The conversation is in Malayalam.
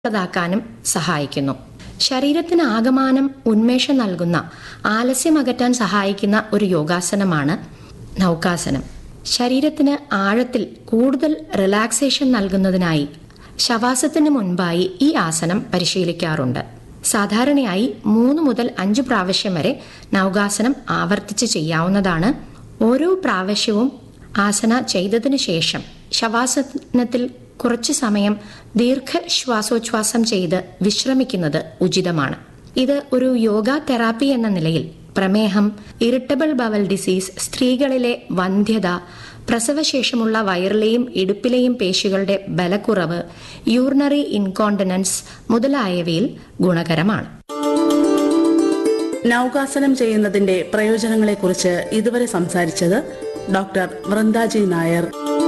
ാക്കാനും സഹായിക്കുന്നു ശരീരത്തിന് ആകമാനം ഉന്മേഷം നൽകുന്ന ആലസ്യം അകറ്റാൻ സഹായിക്കുന്ന ഒരു യോഗാസനമാണ് നൗകാസനം ശരീരത്തിന് ആഴത്തിൽ കൂടുതൽ റിലാക്സേഷൻ നൽകുന്നതിനായി ശവാസത്തിന് മുൻപായി ഈ ആസനം പരിശീലിക്കാറുണ്ട് സാധാരണയായി മൂന്ന് മുതൽ അഞ്ച് പ്രാവശ്യം വരെ നൗകാസനം ആവർത്തിച്ച് ചെയ്യാവുന്നതാണ് ഓരോ പ്രാവശ്യവും ആസന ചെയ്തതിനു ശേഷം ശവാസനത്തിൽ കുറച്ചു സമയം ദീർഘശ്വാസോച്ഛ്വാസം ചെയ്ത് വിശ്രമിക്കുന്നത് ഉചിതമാണ് ഇത് ഒരു യോഗ തെറാപ്പി എന്ന നിലയിൽ പ്രമേഹം ഇറിറ്റബിൾ ബവൽ ഡിസീസ് സ്ത്രീകളിലെ വന്ധ്യത പ്രസവശേഷമുള്ള വയറിലെയും ഇടുപ്പിലെയും പേശികളുടെ ബലക്കുറവ് യൂറിനറി ഇൻകോണ്ടിനൻസ് മുതലായവയിൽ ഗുണകരമാണ് നൗകാസനം ചെയ്യുന്നതിന്റെ പ്രയോജനങ്ങളെക്കുറിച്ച് ഇതുവരെ സംസാരിച്ചത് ഡോക്ടർ വൃന്ദാജി നായർ